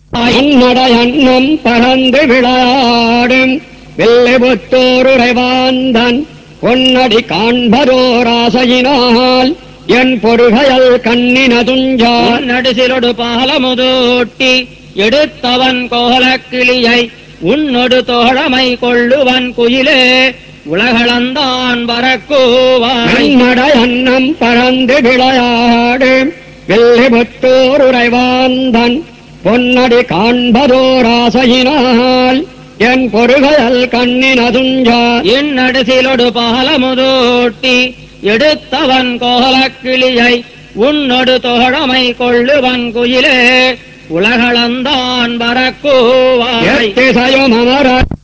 அன்னடை அன்னம் பறந்து விளையாடும் வெள்ளிபுத்தோருரைவாந்தன் பொன்னடி காண்பதோர் ஆசையினால் என் பொறுகையல் கண்ணின துஞ்சான் நடுசிலொடு பாலமுதூட்டி எடுத்தவன் கோலக்கிளியை உன்னொடு தோழமை கொள்ளுவன் குயிலே உலகளந்தான் வரக்கூவாய் அன்னடை அன்னம் பறந்து விளையாடும் வெள்ளிபுத்தோருரைவாந்தன் பொன்னடி காண்பதோர் ஆசையினால் என் பொறுகையல் கண்ணின துஞ்சான் என் நடுசிலொடு பாலமுதூட்டி எடுத்தவன் கோலக்கிளியை உன்னொடு தோழமை கொள்ளுவன் குயிலே உலகளந்தான் வரக்கூவாய் எத்திசையும் அமர